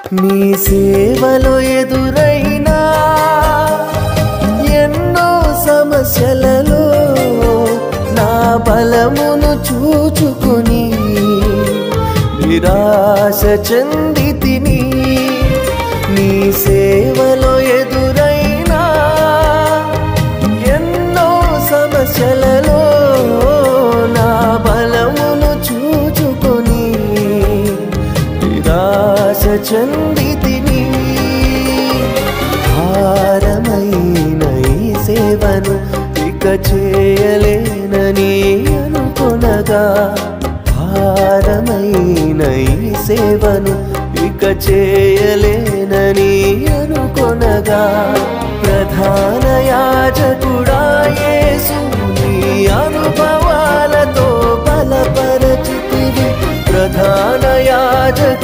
నీ సేవలో ఎదురైనా ఎన్నో సమస్యలలో నా బలమును చూచుకుని నిరాశ చెంది తిని నీ సేవలో ఎదురైనా ఎన్నో సమస్యలలో నా బలమును చూచుకొని నిరాశ చెంది తిని భారమైన ఈ సేవను ఇక చేయలేనని అనుకొనగా భారమైన ఈ సేవను ఇక చేయలేనని అనుకొనగా ప్రధాన యాజకుడా యేసు నీ అనుభవాలతో బలపరచితివి ప్రధాన యాజకుడా